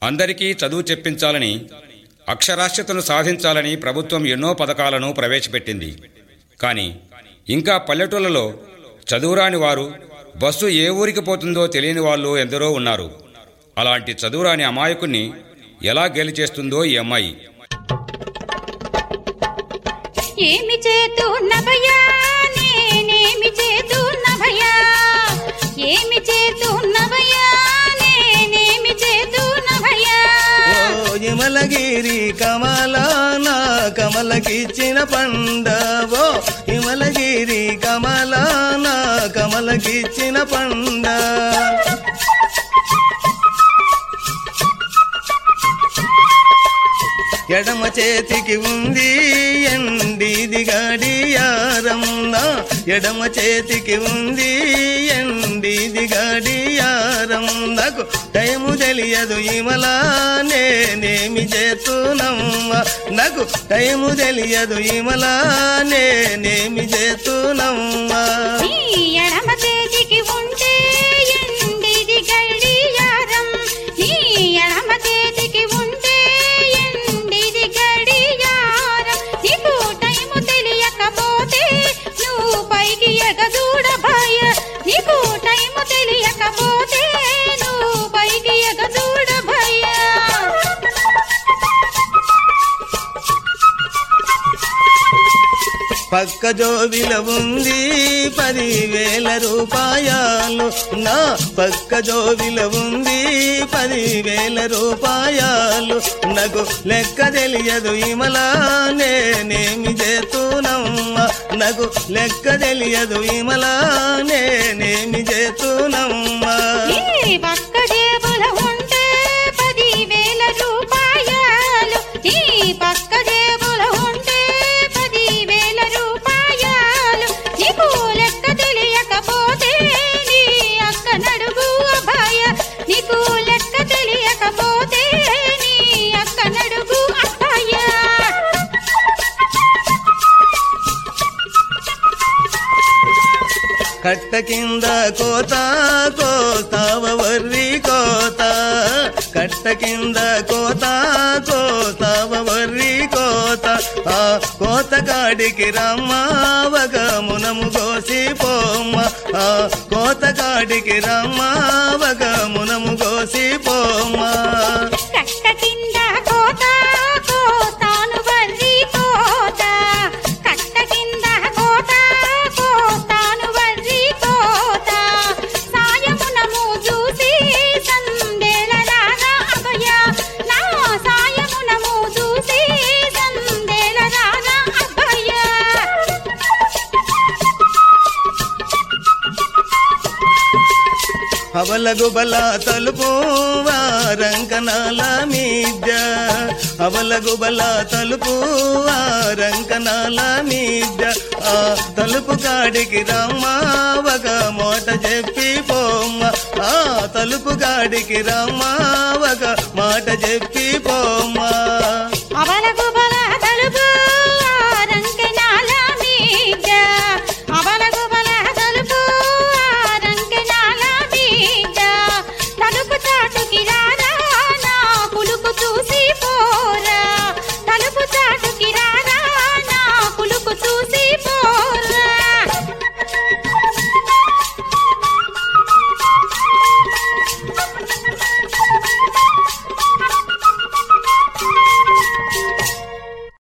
అందరికీ చదువు చెప్పించాలని అక్షరాస్యతను సాధించాలని ప్రభుత్వం ఎన్నో పథకాలను ప్రవేశపెట్టింది కానీ ఇంకా పల్లెటూళ్ళలో చదువురాని వారు బస్సు ఏ ఊరికి పోతుందో తెలియని వాళ్ళు ఎందరో ఉన్నారు అలాంటి చదువురాని అమాయకుణ్ణి ఎలా గేలి చేస్తుందో ఈ అమ్మాయి ఏమి చేతున్నభయా నేనేమి చేతున్నభయా ఏమి చేతున్నభయా నేనేమి చేతున్నభయా ఓ ఇమలగిరి కమలాన కమలకిచ్చిన పండవో ఇమలగిరి కమలాన కమలకిచ్చిన పండ ఎడమ చేతికి ఉంది ఎండిది గడియారం నా ఎడమ చేతికి ఉంది ఎండిది గడియారం నాకు టైము తెలియదు ఇమలా నేనేమి చేస్తున్నామ్మా నాకు టైము తెలియదు ఇమలా నేనేమి చేస్తున్నామ్మా నీ ఎడమ చేతికి ఉంటే ఎండిది గడియారం నీ ఎడమ చేతికి ఉంటే ఎండిది గడియారం నీకు టైము తెలియకపోతే నువ్వు పైకి ఎగదూడ భయ నీకు టైము తెలియకపోతే నువ్వు పైకి ఎగదూడ భయ పక్క జోబిల ఉంది పదివేల రూపాయలు నా పక్క జోబిల ఉంది పదివేల రూపాయలు నాకు లెక్క తెలియదు ఇమలా నేనేమి చేతునమ్మా నాకు లెక్క తెలియదు ఇమలా నేనేమి చేతునమ్మా ఈ పక్క జేబుల ఉంటే పదివేల రూపాయలు ఈ పక్క జేబుల ఉంటే పదివేల రూపాయలు నీకు లెక్క తెలియకపోతే నీ అక్క నడుగు అభయ నీకు లెక్క తెలియకపోతే నీ అక్క నడుగు అభయ కట్ట కింద కోత కోతావ వర్రి కోత కట్ట కింద కోత కోతావ వర్రి కోత ఆ కోత కాడికి రమ్మావగ మునము గోసి పోమ్మ ఆ కోత కాడికి రమ్మావగ మునము గోసి పోమ్మ కట్ట కింద కోత కోతాను వర్రి కోత కట్ట కింద కోత కోతాను వర్రి కోత సాయమునము చూసి సందేల రాగా అభయ నా సాయమునము చూసి సందేల రాగా అభయ అవలగుబల తలుపు వారంకనాల మీద్య అవలగుబల తలుపు వారంకనాల మీద్య ఆ తలుపు కాడికి రమ్మా ఒక మోట చెప్పి పోమ్మ ఆ తలుపు కాడికి రమ్మా ఒక మాట చెప్పి పోమ్మ